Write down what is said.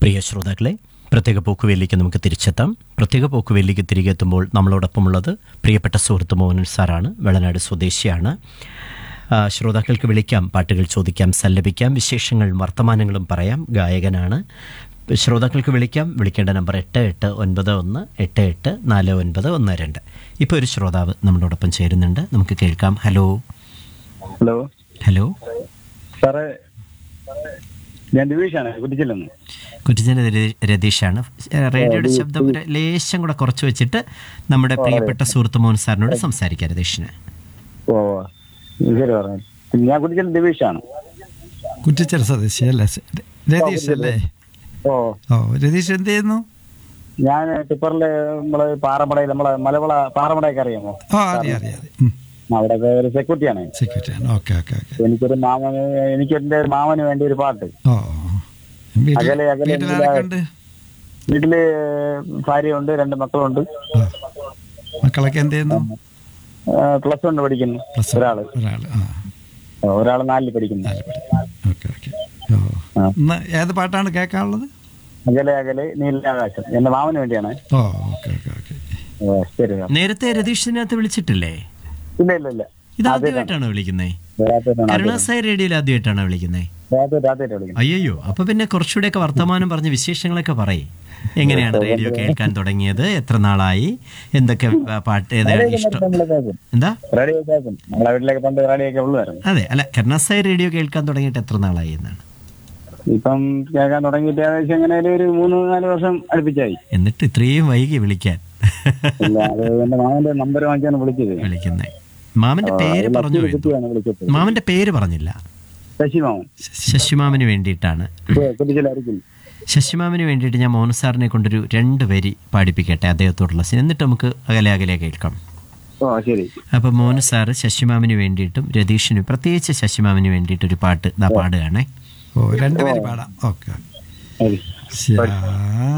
പ്രിയ ശ്രോതാക്കളെ പ്രത്യേക പോക്കുവേലിക്ക് നമുക്ക് തിരിച്ചെത്താം പ്രത്യേക പോക്കുവേലിക്ക് തിരികെ എത്തുമ്പോൾ നമ്മളോടൊപ്പമുള്ളത് പ്രിയപ്പെട്ട സുഹൃത്ത് മോഹനൻ സാറാണ് വെളനാട് സ്വദേശിയാണ് ആ, ശ്രോതാക്കൾക്ക് വിളിക്കാം പാട്ടുകൾ ചോദിക്കാം സല്ലപിക്കാം വിശേഷങ്ങൾ വർത്തമാനങ്ങളും പറയാം ഗായകനാണ് ശ്രോതാക്കൾക്ക് വിളിക്കാം വിളിക്കേണ്ട നമ്പർ എട്ട് എട്ട് ഒൻപത് ഒന്ന് എട്ട് എട്ട് നാല് ഒൻപത് ഒന്ന് രണ്ട് ഇപ്പോൾ ഒരു ശ്രോതാവ് നമ്മളോടൊപ്പം ചേരുന്നുണ്ട് നമുക്ക് കേൾക്കാം ഹലോ ഹലോ ഹലോ സാറേ ഞാൻ ദിവേഷാണ് കുട്ടിച്ചില്ലെന്ന് കുറ്റിച്ചന രതീഷാണ് റേഡിയോയുടെ ശബ്ദം ഒരു ലേശം കൂടെ കുറച്ച് വെച്ചിട്ട് നമ്മുടെ പ്രിയപ്പെട്ട സുഹൃത്ത് മോഹൻ സാറിനോട് സംസാരിക്കാം രതീഷിന് ഓ ശരി പറഞ്ഞു ഞാൻ കുട്ടിച്ചൽ ദിവേഷാണ് കുറ്റിച്ചൽ സ്വദേശി അല്ലേ രതീഷ് അല്ലേ ഓ ഓ രതീഷ് എന്ത് ചെയ്യുന്നു ഞാൻ ടിപ്പറില് നമ്മള് പാറമടയിൽ നമ്മളെ മലവള പാറമടയൊക്കെ അറിയാമോ ഓ അറിയാം അറിയാം അറിയാം അവിടെ ഒരു സെക്യൂരിറ്റിയാണ് സെക്യൂരിറ്റി ആണ് ഓക്കെ ഓക്കെ ഓക്കെ എനിക്കൊരു മാമന് എനിക്ക് എന്റെ മാമന് വേണ്ടി ഒരു പാട്ട് ഓ വീട്ടിൽ അകലെ അകലെ വീട്ടിൽ ആരൊക്കെ ഉണ്ട് വീട്ടില് ഭാര്യയുണ്ട് രണ്ട് മക്കളുണ്ട് ഓ മക്കളൊക്കെ എന്ത് ചെയ്യുന്നു പ്ലസ് വൺ പഠിക്കുന്നു പ്ലസ് ഒരാള് ഒരാൾ ആ ഒരാള് നാലിൽ പഠിക്കുന്നു നാല് പഠിക്കുന്നു ഓക്കെ ഓക്കെ ഓ ആ. ഇന്ന് ഏത് പാട്ടാണ് കേൾക്കാനുള്ളത് അകലെ അകലെ നീലാകാശം എന്റെ മാമന് വേണ്ടിയാണ് ഓ ഓക്കെ ഓക്കെ ഓക്കെ ഓ ശരി സാർ. നേരത്തെ രതീഷിനകത്ത് വിളിച്ചിട്ടില്ലേ ഇല്ല ഇല്ല ഇല്ല ഇത് ആദ്യമായിട്ടാണോ വിളിക്കുന്നത് രാത്രിയിലാണ് കരുണാസായി റേഡിയോയിൽ ആദ്യമായിട്ടാണോ വിളിക്കുന്നത് രാത്രി രാത്രിയിലാണ് വിളിക്കുന്നത് അയ്യോ അപ്പൊ പിന്നെ കുറച്ചുകൂടെയൊക്കെ വർത്തമാനം പറഞ്ഞ് വിശേഷങ്ങളൊക്കെ പറയും എങ്ങനെയാണ് റേഡിയോ കേൾക്കാൻ തുടങ്ങിയത് എത്ര നാളായി എന്തൊക്കെ ആ, പാട്ട് ഏതാണ് ഇഷ്ടം നമ്മള് കേൾക്കും എന്താ റേഡിയോ കേൾക്കും നമ്മളെ വീട്ടിലേക്ക് പണ്ട് റേഡിയോ ഉള്ളതായിരുന്നു അതെ അല്ല കരുണാസായി റേഡിയോ കേൾക്കാൻ തുടങ്ങിയിട്ട് എത്ര നാളായി എന്നാണ് ഇപ്പം കേൾക്കാൻ തുടങ്ങിയിട്ട് ഏകദേശം എങ്ങനെ ഒരു മൂന്ന് നാല് വർഷം അടുപ്പിച്ചായി എന്നിട്ട് ഇത്രയും വൈകി വിളിക്കാൻ ഇല്ല അത് എന്റെ മാമന്റെ നമ്പർ വാങ്ങിച്ചാണ് വിളിച്ചത് വിളിക്കുന്നേ മാമന്റെ പേര് പറഞ്ഞു എന്തോ കുട്ടിയാണ് വിളിച്ചത് മാമന്റെ പേര് പറഞ്ഞില്ല ശശി മാമൻ ശശിമാമന് വേണ്ടിയിട്ടാണ് കുട്ടിച്ചിലായിരിക്കും ശശിമാമന് വേണ്ടിയിട്ട് ഞാൻ മോഹൻ സാറിനെ കൊണ്ടൊരു രണ്ട് വരി പാടിപ്പിക്കട്ടെ അദ്ദേഹത്തോടുള്ള സി- എന്നിട്ട് നമുക്ക് അകലെ അകലെ കേൾക്കാം ഓ ശരി അപ്പോൾ മോഹൻ സാറ് ശശിമാമന് വേണ്ടിയിട്ടും രതീഷിന് പ്രത്യേകിച്ച് ശശിമാമന് വേണ്ടിയിട്ട് ഒരു പാട്ട് ഇതാ പാടുകയാണേ ഓ രണ്ടുപേര് പാടാം ഓക്കെ ശരി ശരി